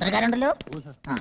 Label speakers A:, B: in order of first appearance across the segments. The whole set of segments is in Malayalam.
A: ചുമതലക്കാരുണ്ടല്ലോ ആ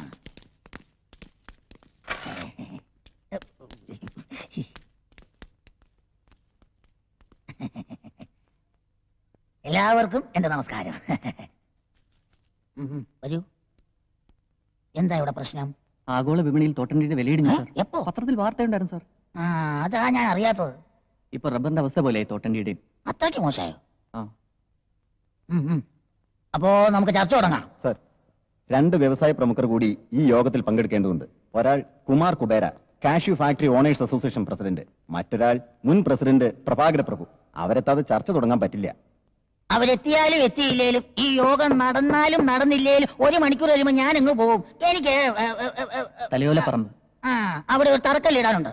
A: എല്ലാവർക്കും എന്റെ നമസ്കാരം ഉം, ഉം, വരൂ എന്താ ഇവിടെ പ്രശ്നം
B: ആഗോള വിപണിയിൽ തോട്ടണ്ടിയുടെ വിലയിടിഞ്ഞു
A: ഏ?
B: സാർ
A: എപ്പോ
B: പത്രത്തിൽ വാർത്തയുണ്ടായിരുന്നു സാർ
A: ആ അതാ ഞാൻ അറിയാത്തത്
B: ഇപ്പൊ റബ്ബറിന്റെ അവസ്ഥ പോലെ തോട്ടണ്ടിയുടെ
A: അത്രയ്ക്ക് മോശമായോ
B: ആ.
A: ഉം, ഉം. അപ്പോ നമുക്ക് ചർച്ച തുടങ്ങാം
C: സർ രണ്ട് വ്യവസായ പ്രമുഖർ കൂടി ഈ യോഗത്തിൽ പങ്കെടുക്കേണ്ടതുണ്ട് ഒരാൾ Kumar Kubera cashew factory owners association president മറ്റൊരാൾ മുൻ പ്രസിഡന്റ് പ്രഭാകര പ്രഭു അവരെത്താതെ ചർച്ച തുടങ്ങാൻ പറ്റില്ല
A: അവരെത്തിയാലും എത്തിയില്ലേലും ഈ യോഗം നടന്നാലും നടന്നില്ലേലും ഒരു മണിക്കൂർ കഴിയുമ്പോൾ ഞാൻ അങ്ങ് പോകും എനിക്ക് ഏ, ഏ, ഏ, ഏ, ഏ,
B: തലയോല പറമ്പ്
A: ആ അവിടെ ഒരു തറക്കല്ലിടാനുണ്ട്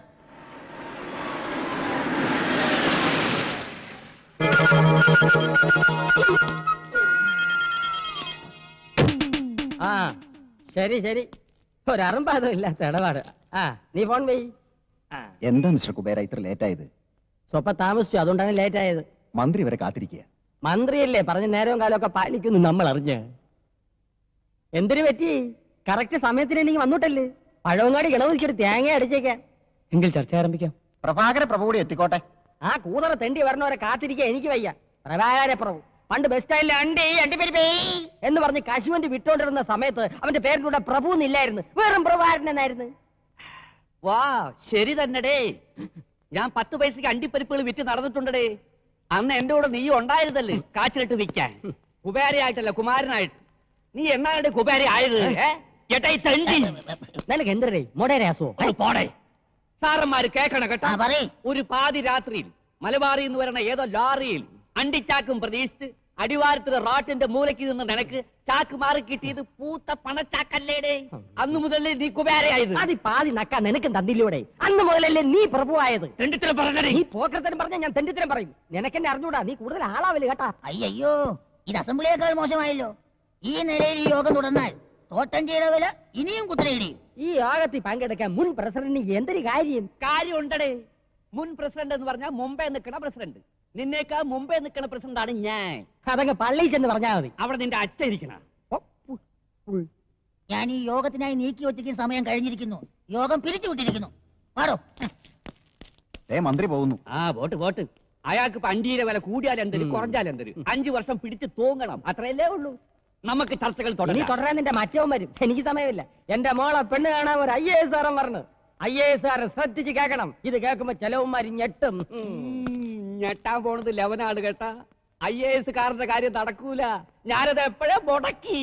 D: ആ ശരി ശരി ഒരറുമ്പാതും ഇല്ലാത്ത ഇടപാട് ആ നീ ഫോൺ വെയ് ആ
C: എന്താ മിസ്റ്റർ കുബേര ഇത്ര ലേറ്റ് ആയത്
D: സ്വപ്പം താമസിച്ചു അതുകൊണ്ടാണ് ലേറ്റ് ആയത്
C: മന്ത്രി വരെ കാത്തിരിക്കുക
D: മന്ത്രിയല്ലേ പറഞ്ഞ നേരവും കാലമൊക്കെ പാലിക്കുന്നു നമ്മൾ അറിഞ്ഞ് എന്തിനു പറ്റി കറക്റ്റ് സമയത്തിന് എനിക്ക് വന്നിട്ടല്ലേ പഴവങ്ങാടി ഗണപതിക്കൊരു തേങ്ങ അടിച്ചേക്കാം എങ്കിൽ ചർച്ച ആരംഭിക്കാം
C: പ്രഭാകര പ്രഭു കൂടി എത്തിക്കോട്ടെ
D: ആ കൂതറ തെണ്ടി വരണവരെ കാത്തിരിക്കാൻ എനിക്ക് വയ്യ പ്രഭാകര പ്രഭു പണ്ട് ബസ് സ്റ്റാൻഡിൽ അണ്ടി അണ്ടിപ്പരിപ്പേ എന്ന് പറഞ്ഞ് കശുവണ്ടി വിട്ടോണ്ടിരുന്ന സമയത്ത് അവന്റെ പേരിന്റെ കൂടെ പ്രഭു എന്നില്ലായിരുന്നു വെറും പ്രഭാകരൻ എന്നായിരുന്നു
B: വാ ശരി തന്നെടേ ഞാൻ പത്ത് പൈസക്ക് അണ്ടിപ്പരിപ്പുകൾ വിറ്റ് നടന്നിട്ടുണ്ടടേ അന്ന് എന്റെ കൂടെ നീ ഉണ്ടായിരുന്നല്ലേ കാച്ചിലിട്ട് വിൽക്കാൻ കുബേരയായിട്ടല്ല കുമാരനായിട്ട് നീ എന്നാണ് കുബേര ആയത് ഏ? ഏട്ടാ ഈ തണ്ടി
D: നിനക്ക് എന്തരേ മൊടേരാസോ
B: ഒന്ന് പോടെ സാറന്മാര് കേക്കണം
A: ആ
B: കേട്ടോ
A: പറയ്
B: ഒരു പാതി രാത്രിയിൽ മലബാറിൽ നിന്ന് വരണ ഏതോ ലോറിയിൽ അണ്ടിച്ചാക്കും പ്രതീക്ഷിച്ച് അടിവാരത്തിലെ റോട്ടിന്റെ മൂലയ്ക്ക് നിന്ന് നിനക്ക് ചാക്ക് മാറി കിട്ടിയത് പൂത്ത പണച്ചാക്കല്ലേടേ അന്നു മുതലേ നീ കുബേരയായത്
D: പാതി പാതി നക്ക നിനക്കും തന്നില്ലൂടെ അന്ന് മുതലല്ലേ നീ പ്രഭുവായത്
B: രണ്ടിത്തരം പറഞ്ഞേ
D: നീ പോക്കരത്തരം പറഞ്ഞ ഞാൻ തെണ്ടിത്തരം പറയും നിനക്കെന്നെ അറിഞ്ഞൂടാ നീ കൂടുതൽ ആളാവില്ല കേട്ടാ
A: അയ്യോ ഇത് അസംബ്ലിയേക്കാൾ മോശമായല്ലോ ഈ നിലയിൽ ഈ യോഗം തുടർന്നാൽ തോട്ടഞ്ചിയുടെ വില ഇനിയും കുത്തനെയിടിയും
D: ഈ യോഗത്തിൽ പങ്കെടുക്കാൻ മുൻ പ്രസിഡന്റിന് എന്തൊരു കാര്യം
B: കാര്യം ഉണ്ടടേ മുൻ പ്രസിഡന്റ് എന്ന് പറഞ്ഞാൽ മുമ്പേ നിൽക്കണ പ്രസിഡന്റ് നിന്നേക്കാ മുമ്പേ നിൽക്കണ പ്രസിഡന്റ് ആണ് ഞാൻ
D: അതങ്ങ് പള്ളിയിൽ ചെന്ന് പറഞ്ഞാൽ മതി
B: അവിടെ നിന്റെ അച്ഛൻ ഇരിക്കണ
A: ഞാൻ ഈ യോഗത്തിനായി നീക്കി വച്ചിരിക്കുന്ന സമയം കഴിഞ്ഞിരിക്കുന്നു യോഗം പിരിച്ചു വിട്ടിരിക്കുന്നു പാടോ
C: ഏ മന്ത്രി പോകുന്നു
B: ആ വോട്ട് വോട്ട് അയാൾക്ക് ഇപ്പൊ അഞ്ചിയുടെ വില കൂടിയാൽ എന്തരും
D: ഉം.
B: കുറഞ്ഞാൽ എന്തരും അഞ്ചു വർഷം പിടിച്ച് തൂങ്ങണം അത്രയല്ലേ ഉള്ളൂ നമുക്ക് ചർച്ചകൾ
D: ഇനി
B: തുടങ്ങാം
D: തുടരാൻ നിന്റെ മറ്റവൻ വരും എനിക്ക് സമയമില്ല എന്റെ മോളെ പെണ്ണ് കാണാൻ ഒരു ഐ എ എസ് ആറും പറഞ്ഞു ഐ എ എസ് ആറ് ശ്രദ്ധിച്ച് കേൾക്കണം ഇത് കേൾക്കുമ്പോ ചെലവന്മാര് ഞെട്ടും ഉം.
B: ഉം, ഞെട്ടാൻ പോണത് ലെവനാണ് കേട്ടാ ഐ എ എസ് കാരന്റെ കാര്യം നടക്കൂല ഞാനത് എപ്പോഴേ മുടക്കി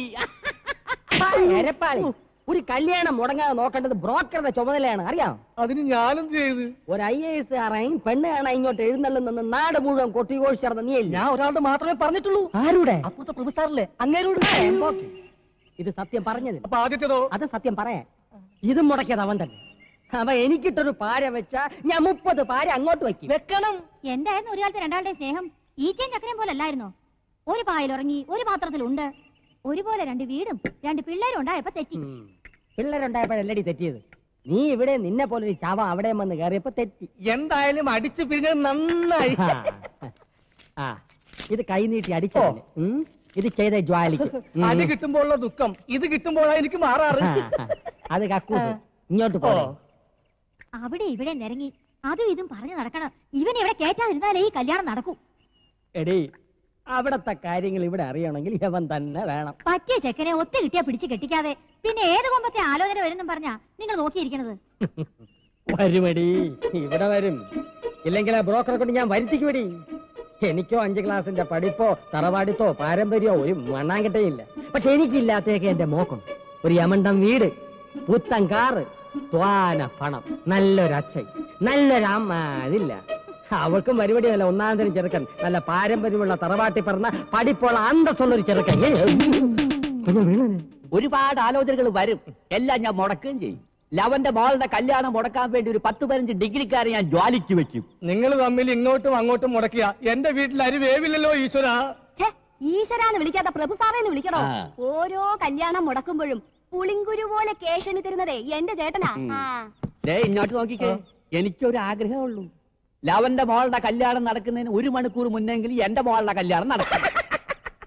D: എരപ്പാളി ഒരു കല്യാണം മുടങ്ങാതെ നോക്കേണ്ടത് ബ്രോക്കറുടെ ചുമതലയാണ് അറിയാം
E: അതിന് ഞാനും ചെയ്ത്
D: ഒരു ഐ എ എസ് ആറായും പെണ്ണ് കാണാൻ ഇങ്ങോട്ട് എഴുന്നള്ളുന്ന നാട് മുഴുവൻ കൊട്ടിഘോഷി ചേർന്ന നീ
E: ഞാൻ ഒരാളുടെ മാത്രമേ പറഞ്ഞിട്ടുള്ളൂ
D: ആരുടെ
E: അപ്പുറത്തെ പ്രൊഫസറിലെ അങ്ങേരോട്
D: ഓക്കേ. ഇത് സത്യം പറഞ്ഞത്
E: അപ്പൊ ആദ്യത്തേതോ
D: അത് സത്യം പറയാൻ ഇതും മുടക്കിയത് അവൻ തന്നെ അവ എനിക്കിട്ടൊരു പാര വെച്ചാ ഞാൻ മുപ്പത് പാര അങ്ങോട്ട് വെക്കും
E: വെക്കണം
F: എന്തായിരുന്നു ഒരു കാലത്ത് രണ്ടാളുടെ സ്നേഹം ഈച്ചയും ചക്കരയും പോലെ അല്ലായിരുന്നോ ഒരു പായിൽ ഉറങ്ങി ഒരു പാത്രത്തിലുണ്ട് ഒരുപോലെ രണ്ട് വീടും രണ്ട് പിള്ളേരും ഉണ്ടായപ്പോ തെറ്റി
D: ഉം. പിള്ളേരുണ്ടായപ്പോഴല്ലടി തെറ്റിയത് നീ ഇവിടെ നിന്നെ പോലെ ഒരു ചാവ അവിടെ വന്ന് കയറിയപ്പോ തെറ്റി
E: എന്തായാലും അടിച്ചു പിരിഞ്ഞത് നന്നായി
D: ആ. ആ ഇത് കൈ നീട്ടി അടിച്ചതിന് ഉം. ഇത് ചെയ്ത ജ്വാലിക്ക് ഉം.
E: അടി കിട്ടുമ്പോഴുള്ള ദുഃഖം ഇത് കിട്ടുമ്പോഴാ എനിക്ക് മാറാറ്
D: ആ, ആ. അത് കക്കൂസ് ഇങ്ങോട്ട് പോ
F: അവിടെ ഇവിടെ നിരങ്ങി അതും ഇതും പറഞ്ഞു നടക്കണം ഇവൻ ഇവിടെ കേറ്റാതിരുന്നാലേ ഈ കല്യാണം നടക്കൂ
D: എടി അവിടത്തെ കാര്യങ്ങൾ ഇവിടെ അറിയണമെങ്കിൽ യവൻ തന്നെ വേണം
F: പറ്റിയ ചെക്കനെ ഒത്തു കിട്ടിയാ പിടിച്ച് കെട്ടിക്കാതെ പിന്നെ ഏത് കൊമ്പത്തെ ആലോചന വരുന്നും പറഞ്ഞാ നിങ്ങൾ നോക്കിയിരിക്കണത്
D: വരുമടി ഇവിടെ വരും ഇല്ലെങ്കിൽ ആ ബ്രോക്കറെ കൊണ്ട് ഞാൻ വരുത്തിക്കുമടി എനിക്കോ അഞ്ച് ക്ലാസിന്റെ പഠിപ്പോ തറവാടിത്തോ പാരമ്പര്യമോ ഒരു മണ്ണാങ്കട്ടയില്ല പക്ഷെ എനിക്കില്ലാത്തേക്ക് എന്റെ മോക്കുണ്ട് ഒരു യമണ്ടം വീട് പുത്തൻ കാറ് ത്വാന പണം നല്ലൊരു അച്ഛൻ നല്ലൊരു അമ്മ അതില്ല അവൾക്കും പരിപാടി നല്ല ഒന്നാം തരം ചെറുക്കൻ നല്ല പാരമ്പര്യമുള്ള തറവാട്ടി പറഞ്ഞ പഠിപ്പുള്ള അന്തസ്സുള്ള ഒരു ചെറുക്കൻ ഏയ്, കുഞ്ഞ് വീണനെ.
B: ഒരുപാട് ആലോചനകൾ വരും എല്ലാം ഞാൻ മുടക്കുകയും ചെയ്യും ലവന്റെ മോളുടെ കല്യാണം മുടക്കാൻ വേണ്ടി ഒരു പത്ത് പതിനഞ്ച് ഡിഗ്രിക്കാരെ ഞാൻ ജ്വാലിക്ക് വെക്കും
E: നിങ്ങൾ തമ്മിൽ ഇങ്ങോട്ടും അങ്ങോട്ടും മുടക്കിയ എന്റെ വീട്ടിൽ അരി വേവില്ലല്ലോ ഈശ്വര
F: ഛേ ഈശ്വരാന്ന് വിളിക്കാത്ത പ്രഭു സാറേന്ന് വിളിക്കണോ
B: ആ.
F: ഓരോ കല്യാണം മുടക്കുമ്പോഴും പുളിങ്കുരു പോലെ കേഷണി തരുന്നതേ എന്റെ ചേട്ടനാ
B: ഉം.
F: ആ
B: ദേ ഇങ്ങോട്ട് നോക്കിക്കേ എനിക്കൊരു ആഗ്രഹമുള്ളൂ ലവന്റെ മോളുടെ കല്യാണം നടക്കുന്നതിന് ഒരു മണിക്കൂർ മുന്നെങ്കിലും എന്റെ മോളുടെ കല്യാണം നടക്കും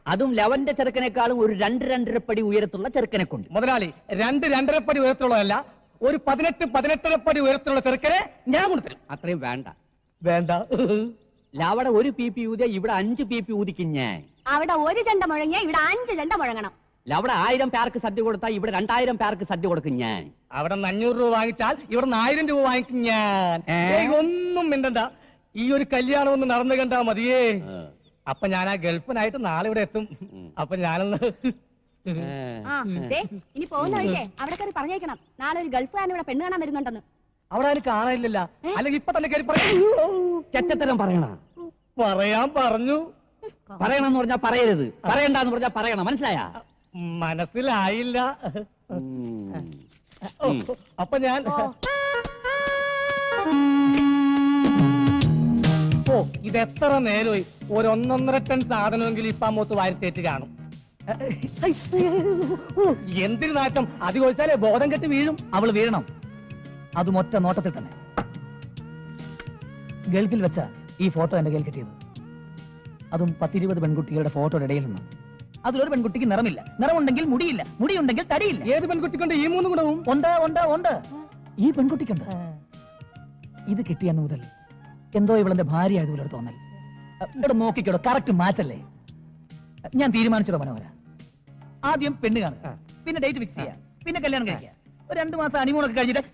B: അതും ലവന്റെ ചെറുക്കനേക്കാളും ഒരു രണ്ട് രണ്ടര പടി ഉയരത്തുള്ള ചെറുക്കനെ കൊണ്ട്
E: മുതലാളി രണ്ട് രണ്ടര പടി ഉയരത്തിലുള്ളതല്ല ഒരു പതിനെട്ട് പതിനെട്ടര പടി ഉയരത്തിലുള്ള ചെറുക്കനെ ഞാൻ കൊണ്ടുതരും
B: അത്രയും വേണ്ട
E: വേണ്ട
B: ലവടെ ഒരു പി പി ഊതിയ ഇവിടെ അഞ്ച് പി പി ഊതിക്കും ഞാൻ
F: അവിടെ ഒരു ചെണ്ട മുഴങ്ങിയ ഇവിടെ അഞ്ച് ചെണ്ട മുഴങ്ങണം
B: ലവടെ ആയിരം പേർക്ക് സദ്യ കൊടുത്താൽ ഇവിടെ രണ്ടായിരം പേർക്ക് സദ്യ കൊടുക്കും ഞാൻ
E: അവിടെ നിന്ന് അഞ്ഞൂറ് രൂപ വാങ്ങിച്ചാൽ ഇവിടെ നിന്ന് ആയിരം രൂപ വാങ്ങിക്കും ഞാൻ
B: ഏ?
E: ഏയ്, ഒന്നും മിണ്ടണ്ട ഈ ഒരു കല്യാണം ഒന്ന് നടന്നു കണ്ടാ മതിയേ അപ്പൊ ഞാൻ ആ ഗൾഫിനായിട്ട് നാളെ ഇവിടെ എത്തും അപ്പൊ ഞാനൊന്ന്
F: ആ ദേ ഇനി പോകുന്ന വഴിക്കേ അവിടെ കയറി പറഞ്ഞേക്കണം നാളെ ഒരു ഗൾഫുകാരൻ ഇവിടെ പെണ്ണ് കാണാൻ വരുന്നുണ്ടെന്ന്
E: അവിടെ അതിന് കാണാനില്ല അല്ലെങ്കിൽ ഇപ്പൊ തന്നെ കയറി പറയൂ
B: ചെറ്റത്തരം പറയണ
E: പറയാൻ പറഞ്ഞു
B: പറയണമെന്ന് പറഞ്ഞാൽ പറയരുത് പറയണ്ടെന്ന് പറഞ്ഞാൽ പറയണം മനസ്സിലായ
E: മനസ്സിലായില്ല ഓ, അപ്പൊ ഞാൻ ഓ ഇത് എത്ര നേരമായി ഒരു ഒന്നൊന്നര ടൺ സാധനമെങ്കിലും ഇപ്പൊ അമ്മൂത്ത് വാരിത്തേറ്റ് കാണും ഓ, എന്തൊരു നാറ്റം അത് ചോദിച്ചാലേ ബോധം കെട്ട് വീഴും
G: അവള് വീഴണം അതും ഒറ്റ നോട്ടത്തിൽ തന്നെ ഗൾഫിൽ വെച്ച ഈ ഫോട്ടോ എന്റെ കയ്യിൽ കിട്ടിയത് അതും പത്തിരുപത് പെൺകുട്ടികളുടെ ഫോട്ടോയുടെ ഇടയിൽ നിന്ന് അതിലൊരു പെൺകുട്ടിക്ക് നിറമില്ല നിറമുണ്ടെങ്കിൽ മുടിയില്ല മുടിയുണ്ടെങ്കിൽ തടിയില്ല
E: ഏത് പെൺകുട്ടിക്കൊണ്ട് ഈ മൂന്നും ഗുണവും
G: ഉണ്ട് ഉണ്ട് ഉണ്ട് ഈ പെൺകുട്ടിക്കുണ്ട് ഇത് കിട്ടിയെന്ന് മുതൽ എന്തോ ഇവളെന്റെ ഭാര്യ ആയതുപോലെ ഒരു തോന്നൽ ഇവിടെ നോക്കിക്കോടോ കറക്റ്റ് മാച്ചല്ലേ ഞാൻ തീരുമാനിച്ചതോ മനോഹര ആദ്യം പെണ്ണ് കാണുക പിന്നെ ഡേറ്റ് ഫിക്സ് ചെയ്യുക പിന്നെ കല്യാണം കഴിക്കുക ഒരു രണ്ടു മാസം അണിമൂണൊക്കെ കഴിഞ്ഞിട്ട്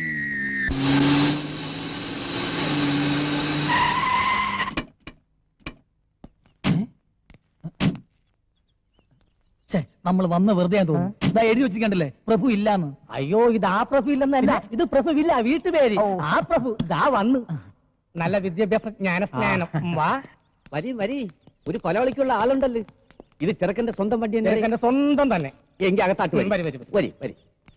G: നമ്മൾ വന്ന് വെറുതെ തോന്നുന്നു ഇതാ എഴുതി വെച്ചിരിക്കണ്ടല്ലേ പ്രഭു ഇല്ലാന്ന്
E: അയ്യോ ഇത് ആ പ്രഭു ഇല്ലെന്നല്ല ഇത് പ്രഭു ഇല്ല വീട്ടുപേര് ആ പ്രഭു ദാ വന്നു നല്ല വിദ്യാഭ്യാസ ജ്ഞാനസ്നാനം വാ
B: വരി വരി ഒരു കൊലവിളിക്കുള്ള ആളുണ്ടല്ലോ ഇത് ചെറുക്കന്റെ സ്വന്തം വണ്ടി തന്നെ
E: എന്റെ സ്വന്തം തന്നെ
B: എങ്കിൽ അകത്താട്ട്
E: വരി, വരി, വരി.
B: വരി വരി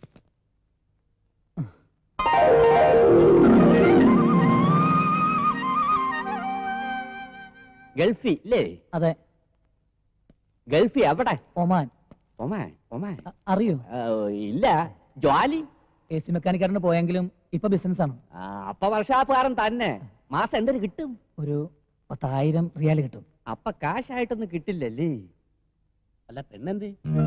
B: ഗൾഫി ഇല്ലേ
G: അതെ
B: ഗൾഫി എവിടെ
G: ഒമാൻ
B: ഒമാൻ ഒമാൻ
G: അ- അറിയോ
B: ആ, ഇല്ല ജ്വാലി
G: എ സി മെക്കാനിക്കാരന് പോയെങ്കിലും ഇപ്പൊ ബിസിനസ് ആണ്
B: ആ, അപ്പ വർഷാപ്പുകാരൻ തന്നെ മാസം എന്തൊരു കിട്ടും
G: ഒരു പത്തായിരം റിയാൽ കിട്ടും
B: അപ്പ കാശായിട്ടൊന്നും കിട്ടില്ലല്ലേ അല്ല പെണ്ണെന്ത്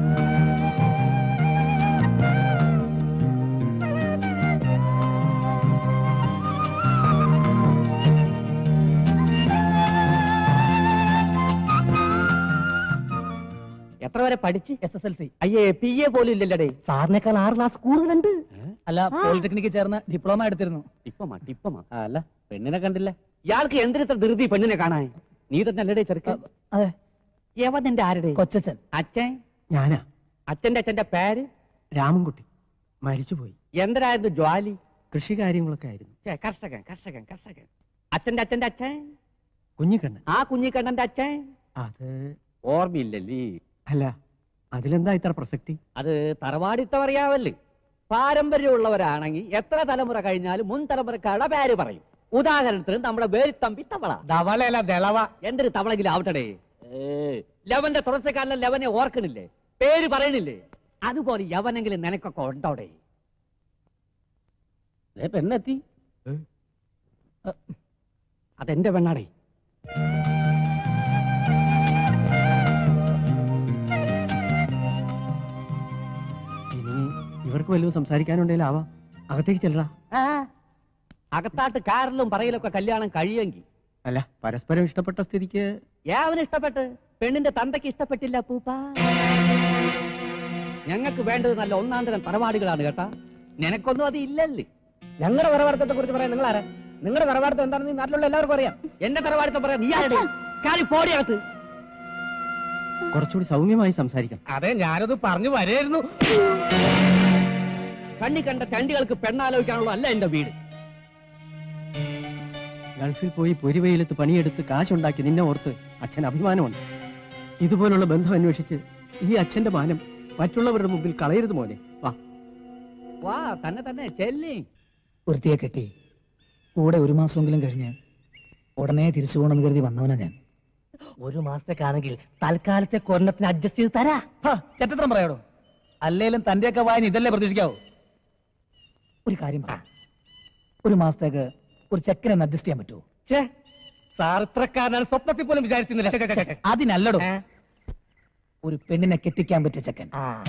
B: എത്ര വരെ പഠിച്ച്
G: എസ് എസ് എൽ സി
B: അയ്യേ പി എ പോലും ഇല്ലല്ലേ
E: സാറിനേക്കാൾ ആറ് ക്ലാസ് കൂടുതലുണ്ട്
G: അല്ല പോളിടെക്നിക്കിൽ ചേർന്ന് ഡിപ്ലോമ എടുത്തിരുന്നു
B: ഇപ്പമാ ഇപ്പമാ അല്ല പെണ്ണിനെ കണ്ടില്ല ഇയാൾക്ക് എന്തിനത്ര ധൃതി പെണ്ണിനെ കാണാൻ നീ തന്നെ അല്ലടേ ചെറുക്കൻ
G: അതെ
B: യവൻ നിന്റെ ആരുടെ
G: കൊച്ചച്ഛൻ
B: അച്ഛൻ
E: ഞാനാ
B: അച്ഛന്റെ അച്ഛന്റെ പേര്
E: രാമൻകുട്ടി മരിച്ചുപോയി
B: എന്തരായിരുന്നു ജ്വാലി
E: കൃഷി കാര്യങ്ങളൊക്കെ ആയിരുന്നു
B: ഛെ, കർഷകൻ കർഷകൻ കർഷകൻ അച്ഛന്റെ അച്ഛന്റെ അച്ഛൻ
E: കുഞ്ഞിക്കണ്ണൻ
B: ആ കുഞ്ഞിക്കണ്ണന്റെ അച്ഛൻ
E: അത്
B: ഓർമ്മയില്ലല്ലേ
E: അല്ല അതിലെന്താ ഇത്ര പ്രസക്തി
B: അത് തറവാടിത്തം അറിയാവല്ലേ പാരമ്പര്യമുള്ളവരാണെങ്കിൽ എത്ര തലമുറ കഴിഞ്ഞാലും മുൻ തലമുറക്കാരുടെ പേര് പറയും ഉദാഹരണത്തിന് നമ്മുടെ വേരിത്തമ്പി തവള
E: ധവളയല്ല ദളവ
B: എന്തൊരു തവളെങ്കിലും ആവട്ടെ ലവന്റെ തുടർച്ചക്കാരനെ ലവനെ ഓർക്കണില്ലേ പേര് പറയണില്ലേ അതുപോലെ യവനെങ്കിലും നിനക്കൊക്കെ ഉണ്ടോടെ ദേ പെണ്ണെത്തി അതെന്റെ പെണ്ണാടേ
E: ഇനി ഇവർക്ക് വല്ലതും സംസാരിക്കാനുണ്ടെങ്കിൽ ആവാ അകത്തേക്ക് ചെല്ലടാ
B: അകത്താട്ട് കാറിലും പറയലൊക്കെ കല്യാണം കഴിയെങ്കിൽ
E: അല്ല പരസ്പരം ഇഷ്ടപ്പെട്ട സ്ഥിതിക്ക്
B: യാവന് ഇഷ്ടപ്പെട്ട് പെണ്ണിന്റെ തന്തയ്ക്ക് ഇഷ്ടപ്പെട്ടില്ല പൂപ്പ ഞങ്ങൾക്ക് വേണ്ടത് നല്ല ഒന്നാം തരം തറവാടുകളാണ് കേട്ടാ നിനക്കൊന്നും അത് ഇല്ലല്ലേ
E: ഞങ്ങളുടെ വരവാർത്ഥത്തെ കുറിച്ച് പറയാൻ നിങ്ങൾ ആരാ നിങ്ങളുടെ വരവാർത്ഥം എന്താണെന്ന് ഈ നാട്ടിലുള്ള എല്ലാവർക്കും അറിയാം
B: എന്റെ തറവാടുത്തം പറയാം നീ ആരുടെ കാലി പോടിയകത്ത്
E: കുറച്ചുകൂടി സൗമ്യമായി സംസാരിക്കാം അതെ ഞാനത് പറഞ്ഞു വരായിരുന്നു
B: കണ്ണി കണ്ട ചണ്ടികൾക്ക് പെണ്ണാലോചിക്കാനുള്ള അല്ല എന്റെ വീട്
E: ഗൾഫിൽ പോയി പൊരിവെയിലത്ത് പണിയെടുത്ത് കാശുണ്ടാക്കി നിന്നെ ഓർത്ത് അച്ഛൻ അഭിമാനമുണ്ട് ഇതുപോലുള്ള ബന്ധം അന്വേഷിച്ച് ഈ അച്ഛന്റെ മാനം മറ്റുള്ളവരുടെ മുമ്പിൽ കളയരുത് മോനെ വാ
B: വാ തന്നെ തന്നെ ചെല്ലി
G: ഒരുത്തിയെ കെട്ടി കൂടെ ഒരു മാസമെങ്കിലും കഴിഞ്ഞ് ഉടനെ തിരിച്ചു പോകണമെന്ന് കരുതി വന്നവനാ ഞാൻ
E: ഒരു മാസത്തേക്കാണെങ്കിൽ തൽക്കാലത്തെ കൊരണത്തിന് അഡ്ജസ്റ്റ് ചെയ്ത് തരാ
G: ചരിത്രം പറയാടോ അല്ലേലും തന്റെയൊക്കെ വായന ഇതല്ലേ പ്രതീക്ഷിക്കാവൂ ഒരു കാര്യം പറ ഒരു മാസത്തേക്ക് ഒരു ചെക്കനെ ഒന്ന് അഡ്ജസ്റ്റ് ചെയ്യാൻ പറ്റുമോ
E: സാർ ഇത്രക്കാരനാണ് സ്വപ്നത്തിൽ പോലും വിചാരിച്ചിരുന്നില്ല
G: അതിനല്ലടോ ഒരു പെണ്ണിനെ കെട്ടിക്കാൻ പറ്റിയ ചെക്കൻ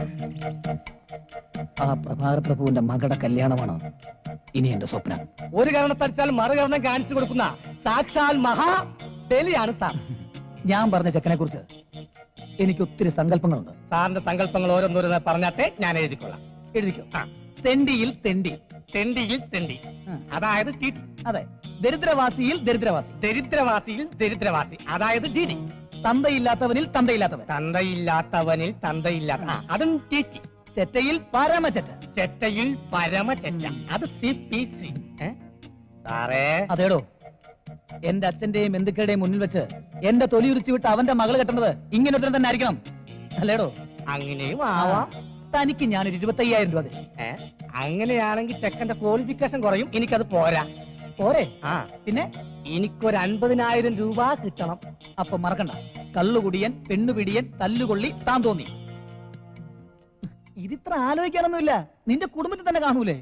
G: ആ പ്രഭാകര പ്രഭുവിന്റെ മകളുടെ കല്യാണമാണ് ഇനി എന്റെ സ്വപ്നം
D: ഒരു കാരണത്തടിച്ചാൽ മറുകരണം കാണിച്ചു കൊടുക്കുന്ന സാക്ഷാൽ മഹാ ബലിയാണ് സാർ
G: ഞാൻ പറഞ്ഞ ചെക്കനെ കുറിച്ച് എനിക്ക് ഒത്തിരി സങ്കല്പങ്ങളുണ്ട്
D: സാറിന്റെ സങ്കല്പങ്ങൾ ഓരോന്നോരോന്ന് പറഞ്ഞാട്ടെ ഞാൻ എഴുതിക്കൊള്ളാം
G: എഴുതിക്കോ തെണ്ടിയിൽ തെണ്ടി
D: തെണ്ടിയിൽ തെണ്ടി
G: ഉം.
D: അതായത് ടി
G: അതെ ദരിദ്രവാസിയിൽ ദരിദ്രവാസി
D: ദരിദ്രവാസിയിൽ ദരിദ്രവാസി അതായത് ഡി ഡി
G: തന്തയില്ലാത്തവനിൽ തന്തയില്ലാത്തവൻ
D: തന്തയില്ലാത്തവനിൽ തന്തയില്ലാത്ത ആ, അതും ടി ടി
G: ചെറ്റയിൽ പരമചെറ്റ
D: ചെറ്റയിൽ പരമ ചെറ്റ അത് സി പി സി സാറേ
G: അതേടോ എന്റെ അച്ഛന്റെയും ബന്ധുക്കളുടെയും മുന്നിൽ വെച്ച് എന്റെ തൊലി ഉരിച്ചു വിട്ട് അവന്റെ മകള് കെട്ടുന്നത് ഇങ്ങനെ ഒരുത്തൻ തന്നെ ആയിരിക്കണം അല്ലേടോ
D: അങ്ങനെയും ആവാം
G: തനിക്ക് ഞാനൊരു ഇരുപത്തയ്യായിരം രൂപ തരും
D: ഏ? അങ്ങനെയാണെങ്കിൽ ചെക്കന്റെ ക്വാളിഫിക്കേഷൻ കുറയും എനിക്കത് പോരാ
G: പോരെ
D: ആ
G: പിന്നെ
D: എനിക്കൊരു അൻപതിനായിരം രൂപ കിട്ടണം
G: അപ്പൊ മറക്കണ്ട കള്ളുകുടിയൻ പെണ്ണുപിടിയൻ തല്ലുകൊള്ളി താൻ തോന്നി ഇതിത്ര ആലോചിക്കാനൊന്നുമില്ല നിന്റെ കുടുംബത്തിൽ തന്നെ കാണൂലേ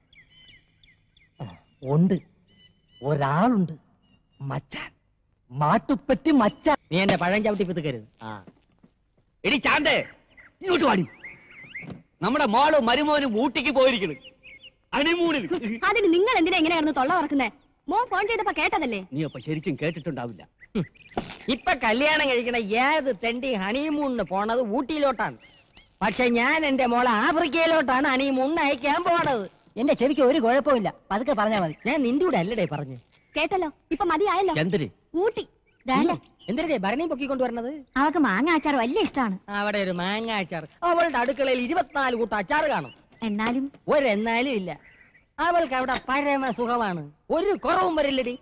D: ഉണ്ട് ഒരാളുണ്ട് മച്ചാൻ മാട്ടുപ്പെട്ടി മച്ചാൻ നീ എന്റെ പഴം ചവിട്ടി പിതുക്കരുത് ആ
B: എടി ചാണ്ടേ ഇങ്ങോട്ട് വാടി നമ്മുടെ മോളും മരുമോനും ഊട്ടിക്ക് പോയിരിക്കുന്നു അണിമൂണിൽ
F: അതിന് നിങ്ങൾ എന്തിനാ ഇങ്ങനെ കിടന്ന് തൊള്ള തുറക്കുന്നേ മോൻ ഫോൺ ചെയ്തപ്പോ കേട്ടതല്ലേ
B: നീ അപ്പൊ ശരിക്കും കേട്ടിട്ടുണ്ടാവില്ല
D: ഇപ്പൊ കല്യാണം കഴിക്കണ ഏത് തെണ്ടി ഹണിമൂണിന് പോണത് ഊട്ടിയിലോട്ടാണ് പക്ഷെ ഞാൻ എന്റെ മോളെ ആഫ്രിക്കയിലോട്ടാണ് ഹണിമൂണിന് അയക്കാൻ പോണത് എന്റെ ചെവിക്ക് ഒരു കുഴപ്പമില്ല പതുക്കെ പറഞ്ഞാ മതി ഞാൻ നിന്റെ കൂടെ അല്ലടേ പറഞ്ഞു
F: കേട്ടല്ലോ ഇപ്പൊ മതിയായല്ലോ
B: എന്തിന്
F: ഊട്ടി ദാണ്ടെ,
D: എന്തിനേ ഭരണി പൊക്കി കൊണ്ടുവരണത്
F: അവക്ക് മാങ്ങ അച്ചാർ വലിയ ഇഷ്ടമാണ്
D: അവിടെ ഒരു മാങ്ങ അച്ചാർ അവളുടെ അടുക്കളയിൽ ഇരുപത്തിനാല് കൂട്ടം അച്ചാർ കാണും
F: എന്നാലും
D: ഒരെന്നാലും ഇല്ല അവൾക്ക് അവിടെ പരമ സുഖമാണ് ഒരു കുറവും വരില്ലടി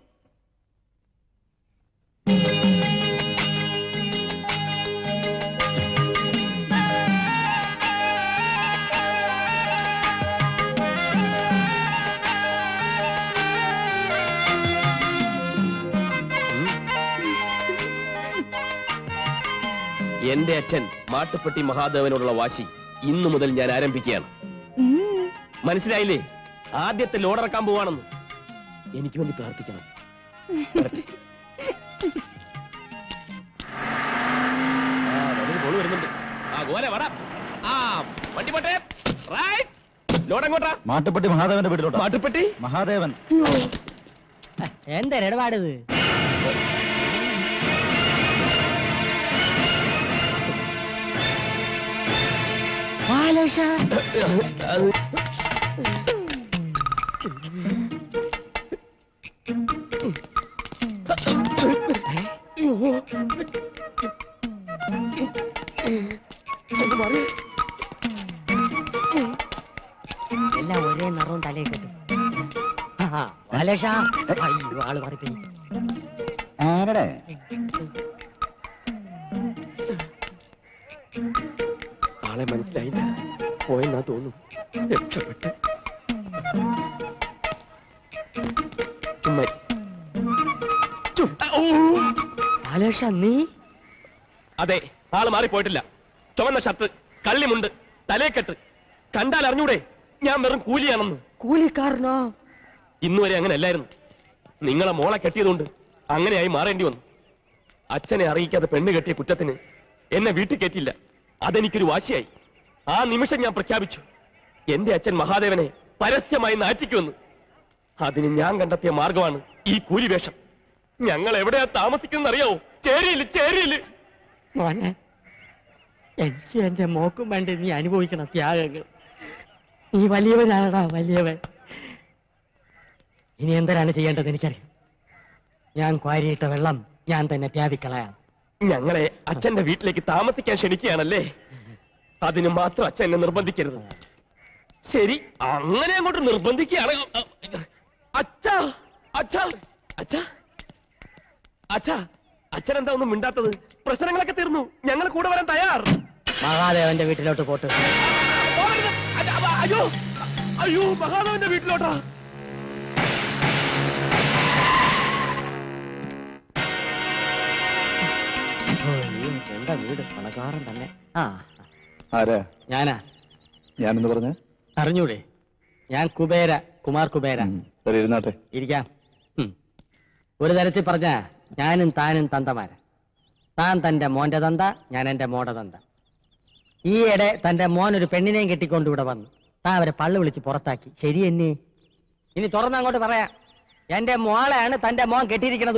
H: എന്റെ അച്ഛൻ മാട്ടുപ്പെട്ടി മഹാദേവനോടുള്ള വാശി ഇന്നു മുതൽ ഞാൻ ആരംഭിക്കുകയാണ്
F: ഉം,
H: മനസ്സിലായില്ലേ ആദ്യത്തെ ലോഡിറക്കാൻ പോവാണെന്ന് എനിക്ക് വേണ്ടി പ്രാർത്ഥിക്കണം വരട്ടെ. ആ, വലിയൊരു കോള് വരുന്നുണ്ട് ആ ഗോല വട ആ വണ്ടി പോട്ടെ റൈറ്റ് ലോഡ് എങ്ങോട്ടാ
C: മാട്ടുപ്പെട്ടി മഹാദേവന്റെ വീട്ടിലോട്ട്
H: മാട്ടുപ്പെട്ടി
C: മഹാദേവൻ
D: എന്താ ഇടപാടിത് എല്ലാം ഒരേ നിറവും തലയിൽ കെട്ടും ബാലേഷ അയ്യോ ആള് പറയിപ്പിക്കും
C: ആരടെ
H: ആളെ മനസ്സിലായില്ല പോയെന്നാ തോന്നുന്നു രക്ഷപ്പെട്ട് ഉമ്മായി. ചും. ഔ!
D: ബാലേഷ നീ
H: അതെ ആള് മാറിപ്പോയിട്ടില്ല ചുവന്ന ഷർട്ട് കള്ളിമുണ്ട് തലേക്കെട്ട് കണ്ടാൽ അറിഞ്ഞൂടെ ഞാൻ വെറും കൂലിയാണെന്ന്
D: കൂലിക്കാരനോ
H: ഇന്നുവരെ അങ്ങനെ അല്ലായിരുന്നു നിങ്ങളെ മോളെ കെട്ടിയതുകൊണ്ട് അങ്ങനെയായി മാറേണ്ടി വന്നു അച്ഛനെ അറിയിക്കാതെ പെണ്ണ് കെട്ടിയ കുറ്റത്തിന് എന്നെ വീട്ടിൽ കയറ്റില്ല അതെനിക്കൊരു വാശിയായി ആ നിമിഷം ഞാൻ പ്രഖ്യാപിച്ചു എന്റെ അച്ഛൻ മഹാദേവനെ പരസ്യമായി നാറ്റിക്കുമെന്ന് അതിന് ഞാൻ കണ്ടെത്തിയ മാർഗമാണ് ഈ കൂലിവേഷം ഞങ്ങൾ എവിടെയാ താമസിക്കുന്നത് അറിയാവോ ചേരിയില് ചേരിയില്
D: മോനെ എനിക്ക് എന്റെ മോക്കും വേണ്ടി നീ അനുഭവിക്കണം ത്യാഗങ്ങൾ നീ വലിയവനാടാ വലിയവൻ ഇനി എന്തിനാണ് ചെയ്യേണ്ടത് എനിക്കറിയാം ഞാൻ ക്വാരിയിട്ട വെള്ളം ഞാൻ തന്നെ ത്യാവിക്കളയാം
H: ഞങ്ങളെ അച്ഛന്റെ വീട്ടിലേക്ക് താമസിക്കാൻ ക്ഷണിക്കുകയാണല്ലേ അതിന് മാത്രം അച്ഛൻ എന്നെ നിർബന്ധിക്കരുത് ശരി അങ്ങനെ അങ്ങോട്ട് നിർബന്ധിക്കുകയാണ് അച്ഛാ അച്ഛാ അച്ഛാ അച്ഛാ അച്ഛൻ എന്താ ഒന്നും മിണ്ടാത്തത് പ്രശ്നങ്ങളൊക്കെ തീർന്നു ഞങ്ങൾ കൂടെ വരാൻ തയ്യാർ
D: മഹാദേവന്റെ വീട്ടിലോട്ട് പോട്ട്
H: പോകരുത്. അച്ഛാ, അവ- അയ്യോ അയ്യോ മഹാദേവന്റെ വീട്ടിലോട്ടാ
D: എന്റെ വീട് പണക്കാരൻ തന്നെ ആ
C: ആരാ
D: ഞാനാ
C: ഞാനെന്ന് പറഞ്ഞ
D: അറിഞ്ഞൂടെ ഞാൻ കുബേര കുമാർ കുബേര
C: ശരി ഇരുന്നാട്ടെ
D: ഇരിക്കാം ഉം. ഒരു തരത്തിൽ പറഞ്ഞ ഞാനും താനും തന്തമാര താൻ തന്റെ മോന്റെ തന്ത ഞാൻ എന്റെ മോടെ തന്ത ഈയിടെ തന്റെ മോൻ ഒരു പെണ്ണിനെയും കെട്ടിക്കൊണ്ട് ഇവിടെ വന്നു താ അവരെ പള്ളു വിളിച്ച് പുറത്താക്കി ശരി എന്നെ ഇനി തുറന്നങ്ങോട്ട് പറയാം എന്റെ മോളെയാണ് തന്റെ മോൻ കെട്ടിയിരിക്കുന്നത്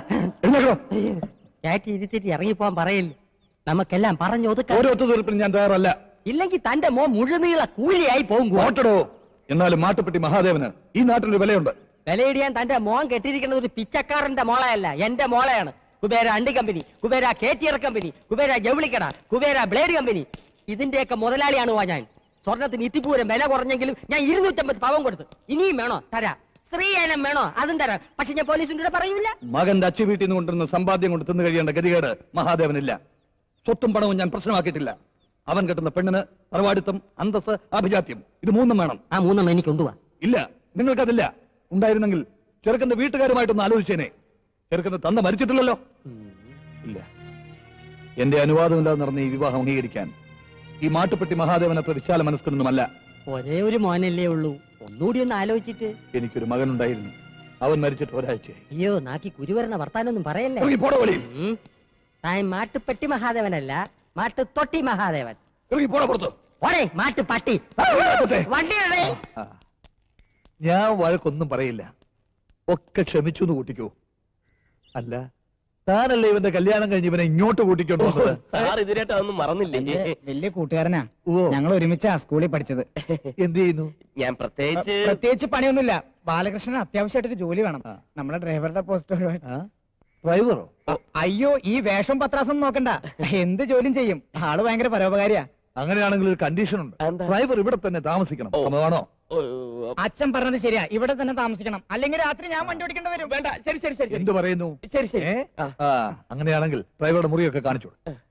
D: കയറ്റി ഇരുത്തിട്ട് ഇറങ്ങിപ്പോവാൻ പറയില്ല നമുക്കെല്ലാം പറഞ്ഞു ഒതുക്കാം
I: ഒരു ഒത്തുതീർപ്പിന് ഞാൻ തയ്യാറല്ല
D: ഇല്ലെങ്കിൽ തന്റെ മോൻ മുഴുനീള കൂലിയായി പോകും
I: ഓട്ടടോ എന്നാലും മാട്ടുപ്പെട്ടി മഹാദേവന് ഈ നാട്ടിലൊരു വിലയുണ്ട്
D: വിലയിടിയാൻ തന്റെ മോൻ കെട്ടിയിരിക്കുന്നത് ഒരു പിച്ചക്കാരന്റെ മോളയല്ല എന്റെ മോളയാണ് കുബേര അണ്ടി കമ്പനി കുബേര കേറ്റിയർ കമ്പനി കുബേര ജൗളിക്കട കുബേര ബ്ലേഡ് കമ്പനി ഇതിന്റെയൊക്കെ മുതലാളിയാണ് വാ ഞാൻ സ്വർണത്തിന് ഇത്തിപ്പൂരം വില കുറഞ്ഞെങ്കിലും ഞാൻ ഇരുന്നൂറ്റമ്പത് പവൻ കൊടുത്തു ഇനിയും വേണോ തരാം സ്ത്രീയനം വേണോ അതും തരാം പക്ഷെ ഞാൻ പോലീസിന്റെ കൂടെ പറയൂല
I: മകന്റെ അച്ചു വീട്ടിൽ നിന്ന് കൊണ്ടുവരുന്ന സമ്പാദ്യം കൊണ്ട് തിന്നു കഴിയേണ്ട ഗതികേട് മഹാദേവനില്ല സ്വത്തും പണവും ഞാൻ പ്രശ്നമാക്കിയിട്ടില്ല അവൻ കെട്ടുന്ന പെണ്ണിന് തറവാടിത്തം അന്തസ് അഭിജാത്യം ഇത് മൂന്നും വേണം
D: ആ മൂന്നെണ്ണം എനിക്ക് കൊണ്ടുപോവാ
I: ഇല്ല നിങ്ങൾക്കതില്ല ഉണ്ടായിരുന്നെങ്കിൽ ചെറുക്കന്റെ വീട്ടുകാരുമായിട്ടൊന്ന് ആലോചിച്ചേനെ ചെറുക്കന്റെ തന്ത മരിച്ചിട്ടില്ലല്ലോ ഇല്ല എന്റെ അനുവാദമില്ലാതെ നടന്ന ഈ വിവാഹം അംഗീകരിക്കാൻ ഈ മാട്ടുപ്പെട്ടി മഹാദേവൻ അത്ര വിശാല മനസ്കനൊന്നുമല്ല
D: ഒരേ ഒരു മോനല്ലേ ഉള്ളൂ ഒന്നുകൂടി ഒന്ന് ആലോചിച്ചിട്ട്
I: എനിക്കൊരു മകനുണ്ടായിരുന്നു അവൻ മരിച്ചിട്ട് ഒരാഴ്ചയായി
D: അയ്യോ നാക്കി കുരുവരണ വർത്താനൊന്നും പറയല്ലേ
I: ഇറങ്ങി പോടോ വെളിയിൽ.
D: ഉം. താൻ മാട്ടുപ്പെട്ടി മഹാദേവനല്ല മാട്ടുതൊട്ടി മഹാദേവൻ
I: ഇറങ്ങി പോടാ പുറത്ത്
D: ഓടേ മാട്ടുപട്ടി
I: അകത്തെ.
D: വണ്ടിയുടെ
I: ആ. ഞാൻ വഴക്കൊന്നും പറയില്ല ഒക്കെ ക്ഷമിച്ചു എന്ന് കൂട്ടിക്കോ അല്ല താനല്ലേ ഇവന്റെ കല്യാണം കഴിഞ്ഞ് ഇവനെ ഇങ്ങോട്ട് കൂട്ടിക്കൊണ്ട് വന്നത്
H: സാർ ഇതിനായിട്ട് അതൊന്നും മറന്നില്ലേ
J: വലിയ കൂട്ടുകാരനാ
I: ഓ
J: ഞങ്ങൾ ഒരുമിച്ചാ സ്കൂളിൽ പഠിച്ചത്
I: എന്ത് ചെയ്യുന്നു
H: ഞാൻ പ്രത്യേകിച്ച്
J: പ്രത്യേകിച്ച് പണിയൊന്നുമില്ല ബാലകൃഷ്ണൻ അത്യാവശ്യമായിട്ടൊരു ജോലി വേണം
I: ആ.
J: നമ്മളെ ഡ്രൈവറുടെ പോസ്റ്റ്
I: ആ? ഡ്രൈവറോ
J: അയ്യോ ഈ വേഷം പത്രാസം നോക്കണ്ട എന്ത് ജോലിയും ചെയ്യും ആള് ഭയങ്കര പരോപകാരിയാ
I: അങ്ങനെയാണെങ്കിൽ ഒരു കണ്ടീഷൻ ഉണ്ട്
H: എന്താ?
I: ഡ്രൈവർ ഇവിടെ തന്നെ താമസിക്കണം
H: ഓ.
I: സമ്മതമാണോ
H: ഓ, ഓ,
J: അച്ഛൻ പറഞ്ഞത് ശരിയാ ഇവിടെ തന്നെ താമസിക്കണം അല്ലെങ്കിൽ രാത്രി ഞാൻ വണ്ടി ഓടിക്കേണ്ടി വരും
H: വേണ്ട ശരി ശരി ശരി ശരി
I: എന്ത് പറയുന്നു
H: ശരി ശരി
I: ഏ?
H: ആ.
I: ആ അങ്ങനെയാണെങ്കിൽ ഡ്രൈവറുടെ മുറിയൊക്കെ കാണിച്ചു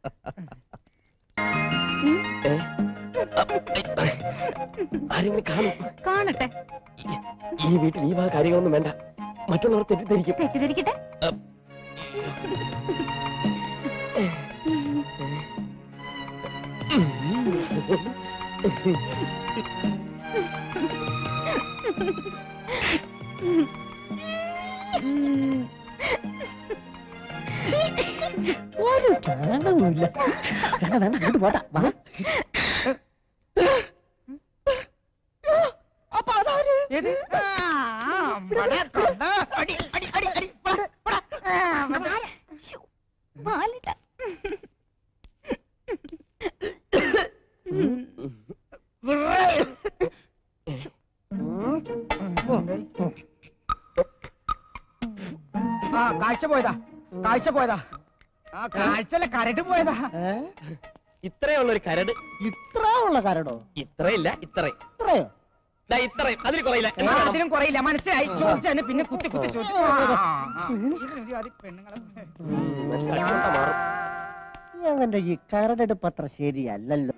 H: ഏ? ആരെങ്കിലും കാണും
F: കാണട്ടെ
H: ഈ വീട്ടിൽ ഈ വക കാര്യങ്ങളൊന്നും വേണ്ട മറ്റുള്ളവർ തെറ്റിദ്ധരിക്കും
F: തെറ്റിദ്ധരിക്കട്ടെ
D: ഒരു കാണുമില്ല വേണ്ട വേണ്ട അങ്ങോട്ട് പോട്ടാ വാ
F: മാലിട്ട
J: ആ കാഴ്ച പോയതാ കാഴ്ച പോയതാ ആ കാഴ്ചല്ല കരട് പോയതാ
H: ഇത്രയുള്ള ഒരു കരട്
D: ഇത്ര ഉള്ള കാരണോ
H: ഇത്രയില്ല ഇത്രയും
D: ഇത്രയോ
H: ദാ ഇത്രയും അതിൽ കുറയില്ല
J: ആ,
H: എന്നാ വേണം?
J: അതിനും കുറയില്ല മനസ്സിലായി ചോദിച്ചു പിന്നെ കുത്തി കുത്തി ചോദിച്ചു ആ, ആ, ആ. ഇതിനൊരു ആദ്യം പെണ്ണുങ്ങളെ
H: ഉം, നല്ല അടികൊണ്ട മാറും.
D: അവന്റെ ഈ കരടെടുപ്പ് അത്ര ശരിയല്ലല്ലോ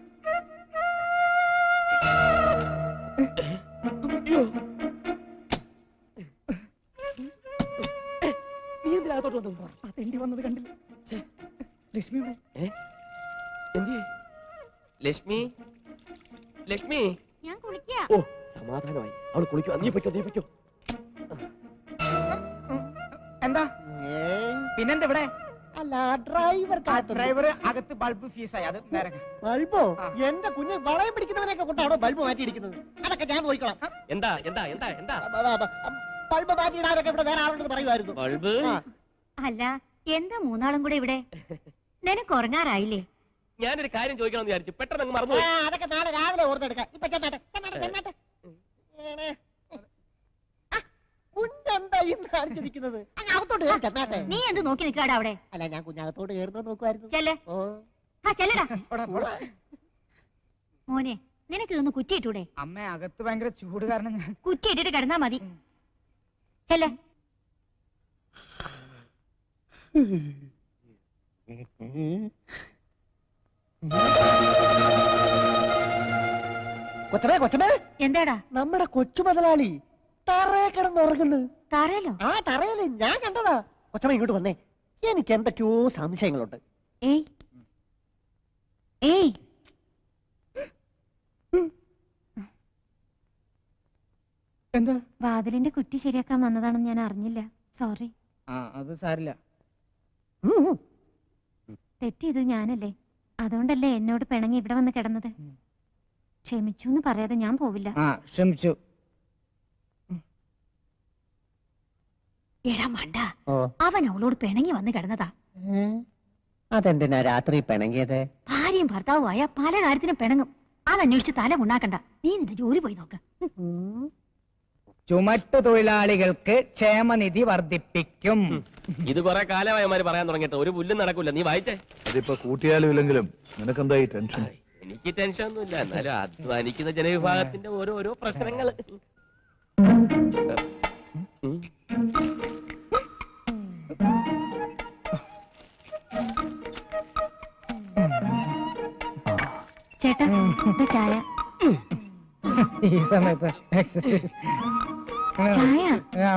H: നീ എന്തിനാ അകത്തോട്ട് വന്നത്?
J: അതെന്തി വന്നത് കണ്ടില്ല ലക്ഷ്മി ഇവിടെ
H: ഏ? എന്തിയെ? ലക്ഷ്മി ലക്ഷ്മി
F: ഞാൻ കുളിക്കാ
H: ഓ സമാധാനമായി അവള് കുളിക്കോ നീ പൊയ്ക്കോ നീ പൊയ്ക്കോ
J: എന്താ പിന്നെന്താ ഇവിടെ
D: അല്ല ഡ്രൈവർ
J: ആ ഡ്രൈവർ അകത്ത് ബൾബ് ഫീസായി അത് നേരെ
D: ബൾബോ
J: ആ.
D: എന്റെ കുഞ്ഞ് വളയം പിടിക്കുന്നവനെയൊക്കെ കൊണ്ടാണോ ബൾബ് മാറ്റിയിരിക്കുന്നത് അതൊക്കെ ഞാൻ നോക്കിക്കോളാം
H: എന്താ എന്താ എന്താ എന്താ
D: ബൾബ് മാറ്റിയിടാനൊക്കെ ഇവിടെ വേറെ ആളുണ്ടെന്ന് പറയുമായിരുന്നു
H: ബൾബ്
D: ആ.
F: അല്ല എന്താ മൂന്നാളും കൂടെ ഇവിടെ നിനക്ക് ഉറങ്ങാറായില്ലേ
H: ഞാനൊരു കാര്യം ചോദിക്കണമെന്ന് വിചാരിച്ചു പെട്ടെന്ന് അങ്ങ്
D: ആ,
H: മറന്നു
D: അതൊക്കെ നാളെ രാവിലെ ഓർത്തെടുക്കാം ഇപ്പൊ ചെന്നാട്ടെ ചെന്നാട്ടെ ചെന്നാട്ടെ ഏണ്. ആ, കുഞ്ഞെന്താ ഇന്ന് കാണിച്ചിരിക്കുന്നത് അങ്ങ് അകത്തോട്ട് കയറി ചെന്നാട്ടെ
F: നീ എന്ത് നോക്കി നിൽക്കാടാ അവിടെ
D: അല്ല ഞാൻ കുഞ്ഞകത്തോട്ട് കയറുന്നത് നോക്കുമായിരുന്നു
F: ചെല്ലേ
D: ഓ
F: ആ ചെല്ലടാ
J: ഇവിടെ, ഇവിടെ.
F: മോനെ നിനക്ക് ഇതൊന്ന് കുറ്റിയിട്ടൂടെ
J: അമ്മ അകത്ത് ഭയങ്കര ചൂട് കാരണം ഞാൻ
F: കുറ്റിയിട്ടിട്ട് കിടന്നാ മതി ചെല്ലേ
D: കൊച്ചമേ കൊച്ചമേ
F: എന്താടാ
D: നമ്മുടെ കൊച്ചു മുതലാളി തറയെ കിടന്നുറങ്ങുന്നു
F: തറയല്ലോ
D: ആ തറയല്ലേ ഞാൻ കണ്ടതാ കൊച്ചമ്മ ഇങ്ങോട്ട് വന്നേ എനിക്ക് എന്തൊക്കെയോ സംശയങ്ങളുണ്ട്
F: ഏയ് ഏയ്
J: എന്താ
F: വാതിലിന്റെ കുറ്റി ശരിയാക്കാൻ വന്നതാണെന്ന് ഞാൻ അറിഞ്ഞില്ല സോറി
J: ആ അത് സാരില്ല
D: ഉം, ഉം.
F: തെറ്റ് ചെയ്തത് ഞാനല്ലേ അതുകൊണ്ടല്ലേ എന്നോട് പിണങ്ങി ഇവിടെ വന്ന് കിടന്നത് ക്ഷമിച്ചു എന്ന് പറയാതെ ഞാൻ പോവില്ല
J: ആ ക്ഷമിച്ചു
F: എടാ മണ്ട
D: ഓ
F: അവൻ അവളോട് പിണങ്ങി വന്ന് കിടന്നതാ
D: അതെന്തിനാ രാത്രി പിണങ്ങിയത്
F: ഭാര്യയും ഭർത്താവുമായ പല കാര്യത്തിനും പിണങ്ങും അതന്വേഷിച്ച് തല ഉണ്ടാക്കണ്ട നീ നിന്റെ ജോലി പോയി നോക്ക്
J: ചുമട്ടു തൊഴിലാളികൾക്ക് ക്ഷേമനിധി വർദ്ധിപ്പിക്കും
H: ഇത് കുറെ കാലമായമാര് പറയാൻ തുടങ്ങിയിട്ട് ഒരു പുല്ലും നടക്കൂല നീ വായിച്ചേ
I: അതിപ്പോ കൂട്ടിയാലും ഇല്ലെങ്കിലും നിനക്കെന്തായി ടെൻഷൻ
H: എനിക്ക് ടെൻഷൻ ഒന്നുമില്ല എന്നാലും അധ്വാനിക്കുന്ന ജനവിഭാഗത്തിന്റെ ഓരോ ഓരോ പ്രശ്നങ്ങൾ
F: ചേട്ടാ ഇത് ചായ
J: ഈ സമയത്ത് എക്സസൈസ്
F: ചായ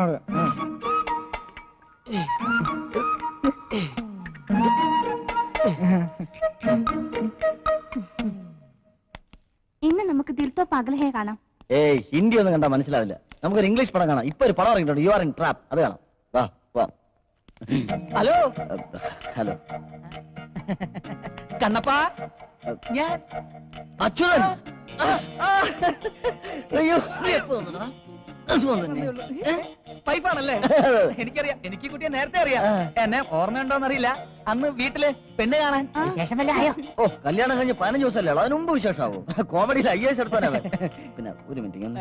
F: ഇന്ന് നമുക്ക് ദിൽത്തോ പകൽഹേ കാണാം
C: ഏയ് ഹിന്ദി ഒന്നും കണ്ടാ മനസ്സിലാവില്ല നമുക്കൊരു ഇംഗ്ലീഷ് പടം കാണാം ഇപ്പൊ ഒരു പടം ഇറങ്ങിയിട്ടുണ്ട് യു ആർ ഇൻ ട്രാപ്പ് അത് കാണാം വാ വാ
J: ഹലോ
C: ഹലോ
J: കണ്ണപ്പാ ഞാൻ
C: അച്യുതൻ അയ്യോ നീ എപ്പോ വന്നെടാ? സുഖം തന്നെ. ഏ?
J: പൈപ്പാണല്ലേ എനിക്കറിയാം എനിക്ക് ഈ കുട്ടിയെ നേരത്തെ അറിയാം എന്നെ ഓർമ്മയുണ്ടോന്നറിയില്ല അന്ന് വീട്ടില് പെണ്ണ് കാണാൻ
F: വിശേഷം വല്ല ആയോ
C: ഓ കല്യാണം കഴിഞ്ഞ് പതിനഞ്ച് ദിവസമല്ലേ ഉള്ളൂ അതിന് മുമ്പ് വിശേഷമാവോ കോമഡിയിൽ ഐ എസ് എടുത്താനവൻ പിന്നെ ഒരു മിനിറ്റ് ഒന്ന്.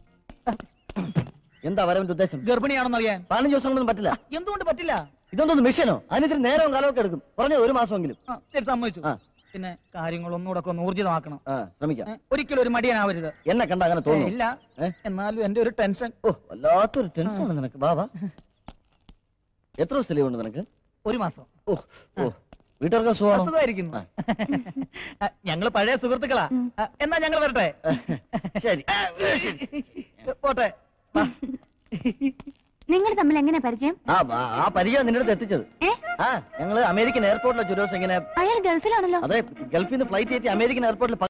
C: എന്താ വരവിന്റെ ഉദ്ദേശം
J: ഗർഭിണിയാണെന്നറിയാൻ
C: പതിനഞ്ച് ദിവസം കൊണ്ടൊന്നും പറ്റില്ല
J: എന്തുകൊണ്ട് പറ്റില്ല
C: ഇതൊന്നും മിഷനോ അതിനിത്തിരി നേരവും കാലമൊക്കെ എടുക്കും പറഞ്ഞ ഒരു മാസമെങ്കിലും
J: ആ, ശരി സമ്മതിച്ചു
C: ആ.
J: പിന്നെ കാര്യങ്ങൾ ഒന്നുകൂടെ ഒക്കെ ഒന്ന് ഊർജിതമാക്കണം
C: ആ ശ്രമിക്കാം
J: ഏ, ഒരിക്കലും ഒരു മടിയനാവരുത്
C: എന്നെ കണ്ട അങ്ങനെ
J: ഏ,
C: തോന്നുന്നു
J: ഇല്ല
C: ഏ?
J: എന്നാലും എന്റെ ഒരു ടെൻഷൻ
C: ഓ വല്ലാത്തൊരു ടെൻഷനാണ് നിനക്ക് ബാബാ എത്ര ദിവസം ലീവ് ഉണ്ട് നിനക്ക്
J: ഒരു മാസം
C: ഓ ഓ വീട്ടുകാർക്ക് സുഖമാണോ
J: അസുഖമായിരിക്കുന്നു ആ, ഞങ്ങള് പഴയ സുഹൃത്തുക്കളാ
F: ഉം.
J: ആ, എന്നാ ഞങ്ങൾ വരട്ടെ
C: ശരി
J: പോട്ടെ വാ.
F: നിങ്ങൾ തമ്മിൽ എങ്ങനെ പരിചയം
C: ആ ആ- ആ പരിചയം നിന്റെ അടുത്ത് എത്തിച്ചത്
F: ഏ
C: ആ ഞങ്ങള് അമേരിക്കൻ എയർപോർട്ടിലെ ഒരു ദിവസം ഇങ്ങനെ
F: അയാൾ ഗൾഫിലാണല്ലോ
C: അതെ ഗൾഫിൽ നിന്ന് ഫ്ലൈറ്റ് കയറ്റി അമേരിക്കൻ എയർപോർട്ടിൽ